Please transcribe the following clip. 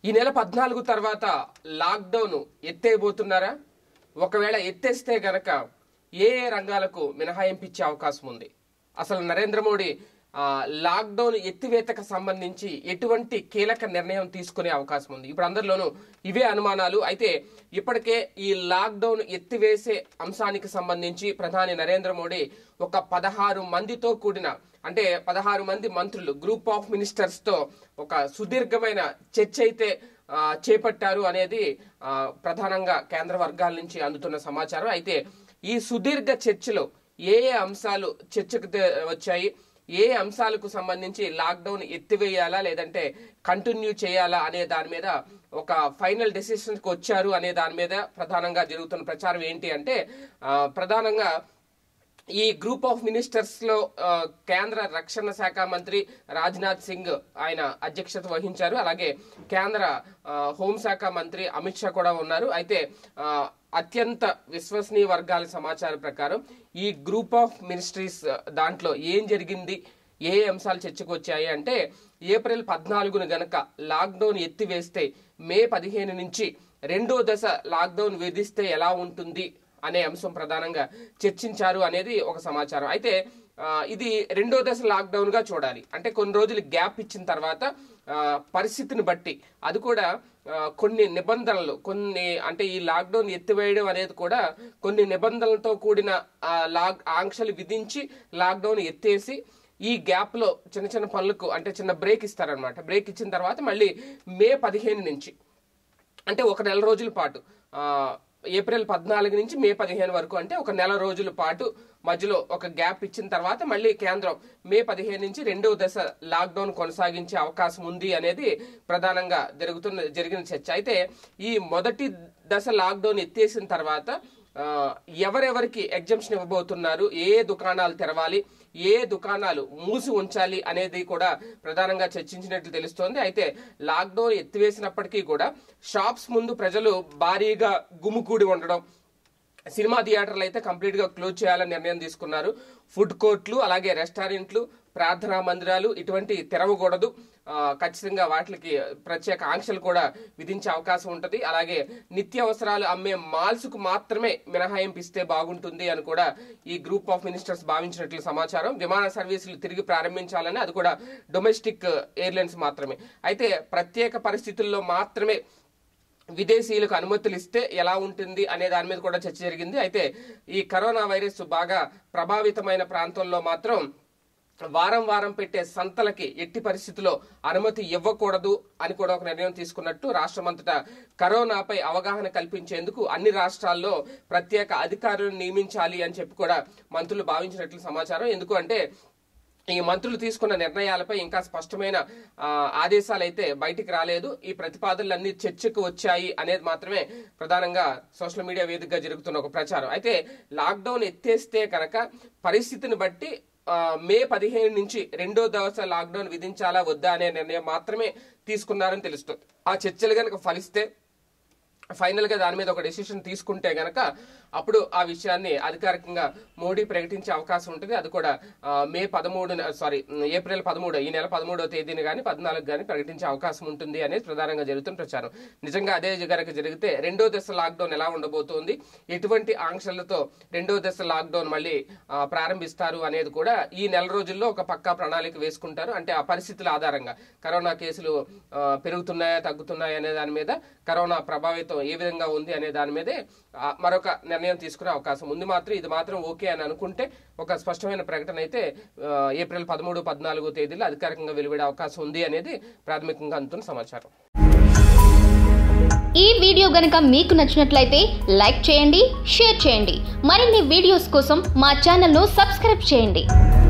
ఈ నెల పద్నాలుగు తర్వాత లాక్డౌన్ ఎత్తేయబోతున్నారా ఒకవేళ ఎత్తేస్తే గనక ఏ ఏ రంగాలకు మినహాయింపు ఇచ్చే అవకాశం ఉంది అసలు నరేంద్ర మోడీ ఆ, లాక్డౌన్ ఎత్తివేతకు సంబంధించి ఎటువంటి కీలక నిర్ణయం తీసుకునే అవకాశం ఉంది ఇప్పుడు అందరిలోనూ ఇవే అనుమానాలు అయితే ఇప్పటికే ఈ లాక్డౌన్ ఎత్తివేసే అంశానికి సంబంధించి ప్రధాని నరేంద్ర మోడీ ఒక పదహారు మందితో కూడిన అంటే పదహారు మంది మంత్రులు గ్రూప్ ఆఫ్ మినిస్టర్స్ తో ఒక సుదీర్ఘమైన చర్చ అయితే ఆ, చేపట్టారు అనేది ఆ, ప్రధానంగా కేంద్ర వర్గాల నుంచి అందుతున్న సమాచారం అయితే ఈ సుదీర్ఘ చర్చలో ఏ ఏ అంశాలు చర్చకు తే- వచ్చాయి ఏ అంశాలకు సంబంధించి లాక్డౌన్ ఎత్తివేయాలా లేదంటే కంటిన్యూ చేయాలా అనే దాని మీద ఒక ఫైనల్ డెసిషన్ కి వచ్చారు అనే దాని మీద ప్రధానంగా జరుగుతున్న ప్రచారం ఏంటి అంటే ఆ, ప్రధానంగా ఈ గ్రూప్ ఆఫ్ మినిస్టర్స్ లో ఆ, కేంద్ర రక్షణ శాఖ మంత్రి రాజ్నాథ్ సింగ్ ఆయన అధ్యక్షత వహించారు అలాగే కేంద్ర ఆ, హోంశాఖ మంత్రి అమిత్ షా కూడా ఉన్నారు అయితే ఆ, అత్యంత విశ్వసనీయ వర్గాల సమాచారం ప్రకారం ఈ గ్రూప్ ఆఫ్ మినిస్ట్రీస్ దాంట్లో ఏం జరిగింది ఏ ఏ అంశాలు చర్చకు వచ్చాయి అంటే ఏప్రిల్ పద్నాలుగున గనక లాక్డౌన్ ఎత్తివేస్తే మే పదిహేను నుంచి రెండో దశ లాక్డౌన్ విధిస్తే ఎలా ఉంటుంది అనే అంశం ప్రధానంగా చర్చించారు అనేది ఒక సమాచారం అయితే ఆ, ఇది రెండో దశ లాక్డౌన్ గా చూడాలి అంటే కొన్ని రోజులు గ్యాప్ ఇచ్చిన తర్వాత ఆ, పరిస్థితిని బట్టి అది కూడా ఆ, కొన్ని నిబంధనలు కొన్ని అంటే ఈ లాక్డౌన్ ఎత్తివేయడం అనేది కూడా కొన్ని నిబంధనలతో కూడిన ఆ, లాక్ ఆంక్షలు విధించి లాక్డౌన్ ఎత్తేసి ఈ గ్యాప్ లో చిన్న చిన్న పనులకు అంటే చిన్న బ్రేక్ ఇస్తారనమాట బ్రేక్ ఇచ్చిన తర్వాత మళ్ళీ మే పదిహేను నుంచి అంటే ఒక నెల రోజుల పాటు ఆ, ఏప్రిల్ పద్నాలుగు నుంచి మే పదిహేను వరకు అంటే ఒక నెల రోజుల పాటు మధ్యలో ఒక గ్యాప్ ఇచ్చిన తర్వాత మళ్ళీ కేంద్రం మే పదిహేను నుంచి రెండవ దశ లాక్డౌన్ కొనసాగించే అవకాశం ఉంది అనేది ప్రధానంగా జరుగుతున్న జరిగిన చర్చ అయితే ఈ మొదటి దశ లాక్డౌన్ ఎత్తేసిన తర్వాత ఆ, ఎవరెవరికి ఎగ్జంప్షన్ ఇవ్వబోతున్నారు ఏ ఏ దుకాణాలు తెరవాలి ఏ దుకాణాలు మూసి ఉంచాలి అనేది కూడా ప్రధానంగా చర్చించినట్లు తెలుస్తోంది అయితే లాక్డౌన్ ఎత్తివేసినప్పటికీ కూడా షాప్స్ ముందు ప్రజలు భారీగా గుమికూడి ఉండడం సినిమా థియేటర్లు అయితే కంప్లీట్ గా క్లోజ్ చేయాలని నిర్ణయం తీసుకున్నారు ఫుడ్ కోర్ట్లు అలాగే రెస్టారెంట్లు ప్రార్థనా మందిరాలు ఇటువంటి తెరవకూడదు ఆ, ఖచ్చితంగా వాటికి ప్రత్యేక ఆంక్షలు కూడా విధించే అవకాశం ఉంటుంది అలాగే నిత్యావసరాలు అమ్మే మాల్స్ కు మాత్రమే మినహాయింపు ఇస్తే బాగుంటుంది అని కూడా ఈ గ్రూప్ ఆఫ్ మినిస్టర్స్ భావించినట్లు సమాచారం విమాన సర్వీసులు తిరిగి ప్రారంభించాలని అది కూడా డొమెస్టిక్ ఎయిర్లైన్స్ మాత్రమే అయితే ప్రత్యేక పరిస్థితుల్లో మాత్రమే విదేశీయులకు అనుమతులు ఇస్తే ఎలా ఉంటుంది అనే దాని మీద కూడా చర్చ జరిగింది అయితే ఈ కరోనా వైరస్ బాగా ప్రభావితమైన ప్రాంతంలో మాత్రం వారం వారం పెట్టే సంతలకి ఎట్టి పరిస్థితుల్లో అనుమతి ఇవ్వకూడదు అని కూడా ఒక నిర్ణయం తీసుకున్నట్టు రాష్ట్రమంతటా కరోనాపై అవగాహన కల్పించేందుకు అన్ని రాష్ట్రాల్లో ప్రత్యేక అధికారులను నియమించాలి అని చెప్పి కూడా మంత్రులు భావించినట్లు సమాచారం ఎందుకు అంటే ఈ మంత్రులు తీసుకున్న నిర్ణయాలపై ఇంకా స్పష్టమైన ఆ, ఆదేశాలు అయితే బయటికి రాలేదు ఈ ప్రతిపాదనలన్నీ చర్చకు వచ్చాయి అనేది మాత్రమే ప్రధానంగా సోషల్ మీడియా వేదికగా జరుగుతున్న ఒక ప్రచారం అయితే లాక్డౌన్ ఎత్తేస్తే కనుక పరిస్థితిని బట్టి ఆ, మే పదిహేను నుంచి రెండో దశ లాక్డౌన్ విధించాలా వద్దా అనే నిర్ణయం మాత్రమే తీసుకున్నారని తెలుస్తుంది ఆ చర్చలు కనుక ఫలిస్తే ఫైనల్ గా దాని మీద ఒక డెసిషన్ తీసుకుంటే గనక అప్పుడు ఆ విషయాన్ని అధికారికంగా మోడీ ప్రకటించే అవకాశం ఉంటుంది అది కూడా ఆ, మే పదమూడు సారీ ఏప్రిల్ పదమూడు ఈ నెల పదమూడవ తేదీని కానీ పద్నాలుగు కానీ ప్రకటించే అవకాశం ఉంటుంది అనేది ప్రధానంగా జరుగుతున్న ప్రచారం నిజంగా అదే గనక జరిగితే రెండో దశ లాక్డౌన్ ఎలా ఉండబోతోంది ఎటువంటి ఆంక్షలతో రెండో దశ లాక్డౌన్ మళ్ళీ ఆ, ప్రారంభిస్తారు అనేది కూడా ఈ నెల రోజుల్లో ఒక పక్కా ప్రణాళిక వేసుకుంటారు అంటే ఆ పరిస్థితుల ఆధారంగా కరోనా కేసులు ఆ, పెరుగుతున్నాయా తగ్గుతున్నాయా అనే దాని మీద కరోనా ప్రభావితం ఏ విధంగా ఉంది అనే దాని మీదే ఆ, మరొక నిర్ణయం తీసుకునే అవకాశం ఉంది మాత్రం ఇది మాత్రం ఓకే అని అనుకుంటే ఒక స్పష్టమైన ప్రకటన అయితే ఆ, ఏప్రిల్ పదమూడు పద్నాలుగు తేదీలో అధికారికంగా వెలువడే అవకాశం ఉంది అనేది ప్రాథమికంగా అందుతున్న సమాచారం ఈ వీడియో గనుక మీకు నచ్చినట్లయితే లైక్ చేయండి షేర్ చేయండి మరిన్ని వీడియోస్ కోసం మా ఛానల్ను సబ్స్క్రైబ్ చేయండి